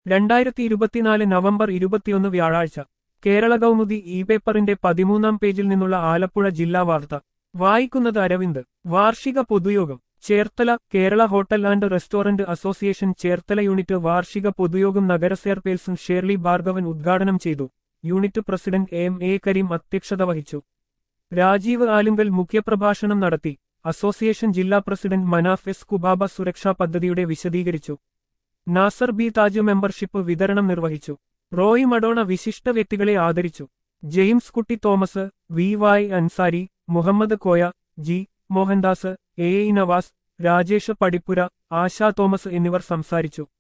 രണ്ടായിരത്തി ഇരുപത്തിനാല് നവംബർ ഇരുപത്തിയൊന്ന് വ്യാഴാഴ്ച കേരള കൗമുദി ഇ പേപ്പറിന്റെ പതിമൂന്നാം പേജിൽ നിന്നുള്ള ആലപ്പുഴ ജില്ലാ വാർത്ത വായിക്കുന്നത് അരവിന്ദ് വാർഷിക പൊതുയോഗം Cherthala Kerala hotel and restaurant association Cherthala unit വാർഷിക പൊതുയോഗം നഗരസെയർപേഴ്സൺ ഷേർലി ഭാർഗവൻ ഉദ്ഘാടനം ചെയ്തു unit president M A Karim അധ്യക്ഷത വഹിച്ചു രാജീവ് ആലുങ്കൽ മുഖ്യപ്രഭാഷണം നടത്തി അസോസിയേഷൻ ജില്ലാ പ്രസിഡന്റ് മനാഫ് എസ് കുബാബ സുരക്ഷാ പദ്ധതിയുടെ വിശദീകരിച്ചു നാസർ ബി താജ് മെമ്പർഷിപ്പ് വിതരണം നിർവഹിച്ചു റോയ് മഡോണ വിശിഷ്ട വ്യക്തികളെ ആദരിച്ചു ജെയിംസ് കുട്ടി തോമസ് വി വായ് Ansari Muhammad Koya G Mohandas A E Navas Rajesh Padippura Asha Thomas എന്നിവർ സംസാരിച്ചു